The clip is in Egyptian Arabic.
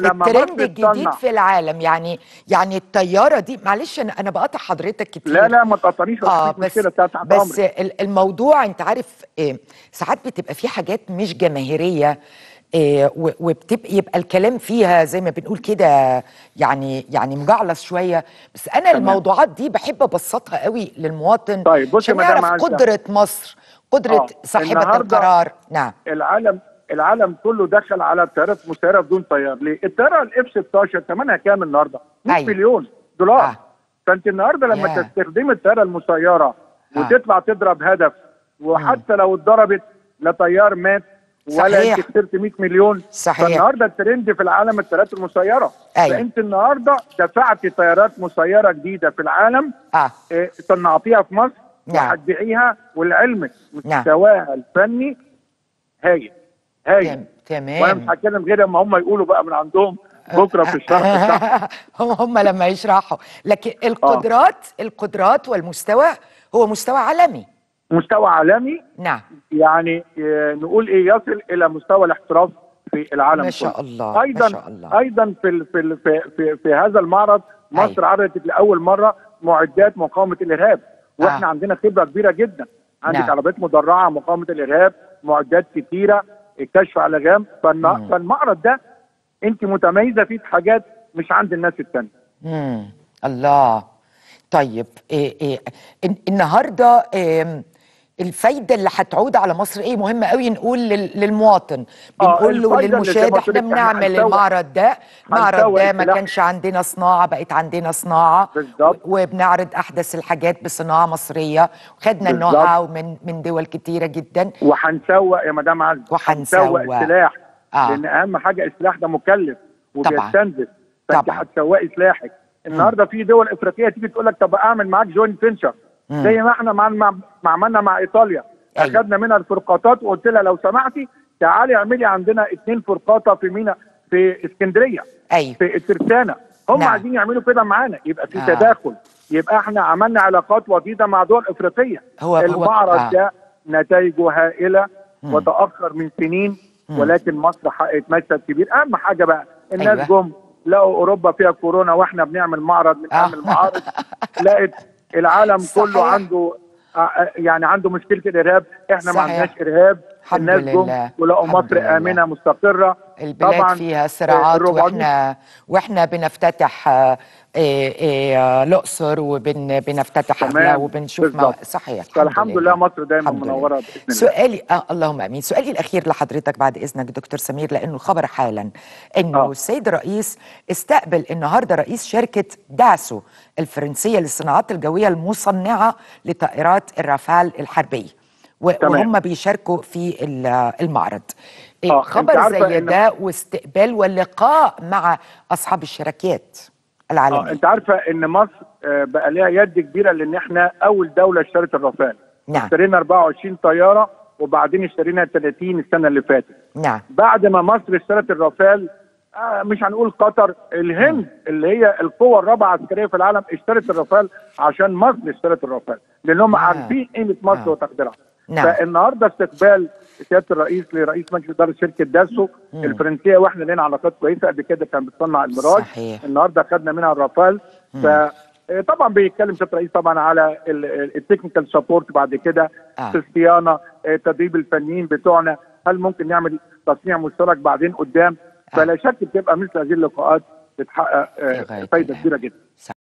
لما الترند مصر الجديد تصنع في العالم يعني يعني الطياره دي معلش انا انا بقاطع حضرتك كتير لا لا ما تقطعنيش اه مفيش بس مشكله تحت بس امرك ال- الموضوع انت عارف إيه ساعات بتبقى في حاجات مش جماهيريه إيه و- وبتبقى يبقى الكلام فيها زي ما بنقول كده يعني يعني مجعلص شويه بس انا تمام. الموضوعات دي بحب ابسطها قوي للمواطن طيب، بصي عشان يا مدام يعرف عزة. قدره مصر قدره آه، صاحبه النهاردة القرار نعم العالم العالم كله دخل على الطيارات مسيره بدون طيار ليه؟ الطياره الاف 16 ثمنها كام النهارده؟ 100 أيوة. مليون دولار آه. فانت النهارده لما ياه. تستخدمي الطياره المسيره آه. وتطلع تضرب هدف وحتى لو اتضربت لا طيار مات ولا صحيح. انت خسرت 100 مليون صحيح. فالنهارده الترند في العالم الطيارات المسيره أيوة. فانت النهارده دفعتي طيارات مسيره جديده في العالم اه إيه، صنعتيها في مصر نعم. وهتبيعيها ولعلمك نعم. مستواها الفني هايل هايل تم- وانا مش تمام هتكلم غير اما هم يقولوا بقى من عندهم بكره في الشرح بتاعهم هم هم لما يشرحوا لكن القدرات القدرات والمستوى هو مستوى عالمي مستوى عالمي نعم يعني آه، نقول ايه يصل الى مستوى الاحتراف في العالم ما شاء كله. الله، ما ايضا شاء الله. ايضا في ال- في ال- في, في, في هذا المعرض مصر أيوة. عرضت لاول مره معدات مقاومه الارهاب واحنا آه. عندنا خبره كبيره جدا عندك نعم. عربيات مدرعه مقاومه الارهاب معدات كتيره كشف على غام فالن- فالمعرض ده انت متميزه فيه في حاجات مش عند الناس التانيه امم الله طيب إيه إيه الن- النهارده إيه الفايده اللي هتعود على مصر ايه مهم قوي نقول لل- للمواطن آه، بنقول له الفايدة اللي زي للمشاهد ما قلت احنا لك إحنا بنعمل هنسوق- المعرض ده المعرض هنسوق ده ما السلاح. كانش عندنا صناعه بقت عندنا صناعه بالظبط. و- وبنعرض احدث الحاجات بصناعه مصريه وخدنا النو بالظبط. هاو من من دول كتيره جدا وهنسوق يا مدام عز وهنسوق. السلاح آه. لان اهم حاجه السلاح ده مكلف وبيستنزف فانت طبعاً. هتسوقي سلاحك النهارده في دول افريقيه تيجي تقول لك طب اعمل معاك جوينت فينشر زي ما احنا مع مع ما عملنا مع ايطاليا أيوة. اخذنا منها الفرقاطات وقلت لها لو سمحتي تعالي اعملي عندنا اثنين فرقاطه في مينا في اسكندريه ايوه في الترسانه هم نعم. عايزين يعملوا كده معانا يبقى في آه. تداخل يبقى احنا عملنا علاقات وطيده مع دول افريقيه هو- هو- المعرض آه. ده نتائجه هائله وتاخر من سنين ولكن مصر حققت مكسب كبير اهم حاجه بقى الناس أيوة. جم لقوا اوروبا فيها كورونا واحنا بنعمل معرض من آه. اهم المعارض لقت العالم صحيح. كله عنده آه، يعني عنده مشكله الارهاب احنا ما صحيح. عندناش ارهاب الحمد الناس جم لله. ولقوا الحمد مصر لله. امنه مستقره البلاد طبعا فيها صراعات الربعمية واحنا واحنا بنفتتح آه، إيه إيه آه، الاقصر وبنفتتح تمام. قبلها وبنشوف ما بالظبط. صحيح الحمد فالحمد لله مصر دايما الحمد لله. منوره باذن الله سؤالي آه اللهم امين سؤالي الاخير لحضرتك بعد اذنك دكتور سمير لانه الخبر حالا انه آه. السيد الرئيس استقبل النهارده رئيس شركه داسو الفرنسيه للصناعات الجويه المصنعه لطائرات الرافال الحربيه و- تمام. وهم بيشاركوا في ال- المعرض إيه آه، أنت خبر عارفة زي إن- ده واستقبال ولقاء مع اصحاب الشركات العالميه اه انت عارفه ان مصر آه، بقى ليها يد كبيره لان احنا اول دوله اشترت الرافال نعم. اشترينا 24 طياره وبعدين اشترينا 30 السنه اللي فاتت نعم بعد ما مصر اشترت الرافال آه مش هنقول قطر الهند اللي هي القوة الرابعة عسكرية في العالم اشترت الرافال عشان مصر اشترت الرافال لأنهم آه. عارفين قيمة مصر آه. وتقديرها نعم. فالنهارده استقبال سياده الرئيس لرئيس مجلس اداره شركه داسو الفرنسيه واحنا لنا علاقات كويسه قبل كده كان بتصنع الميراج صحيح. النهارده خدنا منها الرافال ف آه، طبعا بيتكلم سياده الرئيس طبعا على التكنيكال سبورت بعد كده آه. في الصيانه آه، تدريب الفنيين بتوعنا هل ممكن نعمل تصنيع مشترك بعدين قدام آه. فلا شك بتبقى مثل هذه اللقاءات بتحقق آه، في غاية فايده الأهمية. كبيره جدا